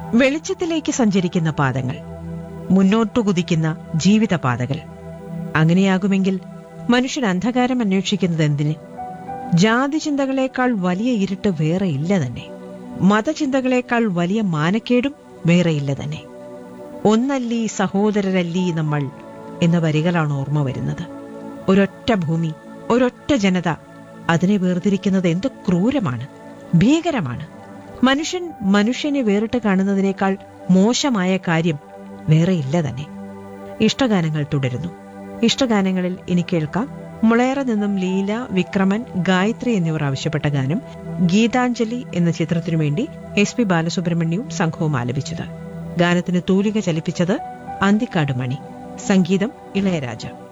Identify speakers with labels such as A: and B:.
A: വെളിച്ചത്തിലേക്ക് സഞ്ചരിക്കുന്ന പാതകൾ മുന്നോട്ടു കുതിക്കുന്ന ജീവിതപാതകൾ അങ്ങനെയാകുമെങ്കിൽ മനുഷ്യൻ അന്ധകാരം അന്വേഷിക്കുന്നത് എന്തിന് ജാതി ചിന്തകളേക്കാൾ വലിയ ഇരുട്ട് വേറെയില്ല തന്നെ മതചിന്തകളേക്കാൾ വലിയ മാനക്കേടും വേറെയില്ല തന്നെ ഒന്നല്ലി സഹോദരരല്ലി നമ്മൾ എന്ന വരികളാണ് ഓർമ്മ വരുന്നത് ഒരൊറ്റ ഭൂമി ഒരൊറ്റ ജനത അതിനെ വേർതിരിക്കുന്നത് എന്ത് ക്രൂരമാണ് ഭീകരമാണ് മനുഷ്യൻ മനുഷ്യനെ വേറിട്ട് കാണുന്നതിനേക്കാൾ മോശമായ കാര്യം വേറെയില്ല തന്നെ ഇഷ്ടഗാനങ്ങൾ തുടരുന്നു ഇഷ്ടഗാനങ്ങളിൽ ഇനി കേൾക്കാം മുളയറ നിന്നും ലീല വിക്രമൻ ഗായത്രി എന്നിവർ ആവശ്യപ്പെട്ട ഗാനം ഗീതാഞ്ജലി എന്ന ചിത്രത്തിനു വേണ്ടി എസ് പി ബാലസുബ്രഹ്മണ്യവും സംഘവും ആലപിച്ചത് ഗാനത്തിന് തൂലിക ചലിപ്പിച്ചത് അന്തിക്കാട് മണി സംഗീതം ഇളയരാജ